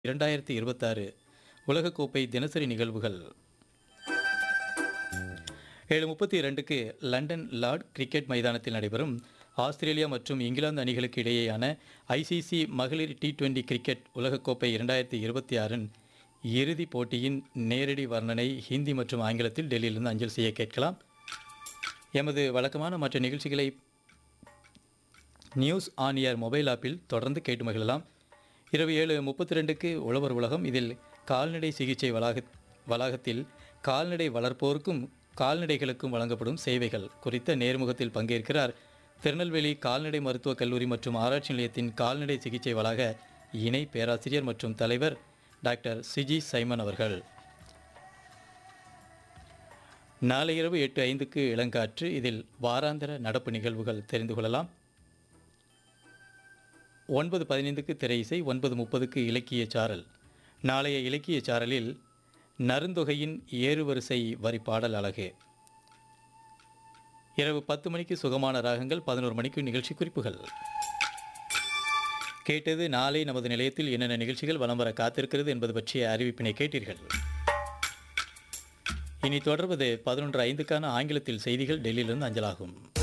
இரண்டாயிரத்தி இருபத்தாறு உலகக்கோப்பை தினசரி நிகழ்வுகள் ஏழு முப்பத்தி இரண்டுக்கு லண்டன் லார்ட் கிரிக்கெட் மைதானத்தில் நடைபெறும் ஆஸ்திரேலியா மற்றும் இங்கிலாந்து அணிகளுக்கு இடையேயான ஐசிசி மகளிர் டி டுவெண்டி கிரிக்கெட் உலகக்கோப்பை இரண்டாயிரத்தி இருபத்தி ஆறின் இறுதிப் போட்டியின் நேரடி வர்ணனை ஹிந்தி மற்றும் ஆங்கிலத்தில் டெல்லியிலிருந்து அஞ்சல் செய்ய கேட்கலாம் எமது வழக்கமான மற்ற நிகழ்ச்சிகளை நியூஸ் ஆன் ஏர் மொபைல் ஆப்பில் தொடர்ந்து கேட்டு மகிழலாம் இரவு ஏழு முப்பத்தி ரெண்டுக்கு உழவர் உலகம் இதில் கால்நடை சிகிச்சை வளாக வளாகத்தில் கால்நடை வளர்ப்போருக்கும் கால்நடைகளுக்கும் வழங்கப்படும் சேவைகள் குறித்த நேர்முகத்தில் பங்கேற்கிறார் திருநெல்வேலி கால்நடை மருத்துவக் கல்லூரி மற்றும் ஆராய்ச்சி நிலையத்தின் கால்நடை சிகிச்சை வளாக இணை பேராசிரியர் மற்றும் தலைவர் டாக்டர் சிஜி சைமன் அவர்கள் நாளை இரவு எட்டு ஐந்துக்கு இளங்காற்று இதில் வாராந்திர நடப்பு நிகழ்வுகள் தெரிந்து கொள்ளலாம் ஒன்பது பதினைந்துக்கு திரை இசை ஒன்பது முப்பதுக்கு இலக்கிய சாரல் நாளைய இலக்கிய சாரலில் நருந்தொகையின் ஏறுவரிசை வரி பாடல் அழகு இரவு பத்து மணிக்கு சுகமான ராகங்கள் பதினோரு மணிக்கு நிகழ்ச்சி குறிப்புகள் கேட்டது நாளை நமது நிலையத்தில் என்னென்ன நிகழ்ச்சிகள் வலம் வர காத்திருக்கிறது என்பது பற்றிய அறிவிப்பினை கேட்டீர்கள் இனி தொடர்வது பதினொன்று ஐந்துக்கான ஆங்கிலத்தில் செய்திகள் டெல்லியிலிருந்து அஞ்சலாகும்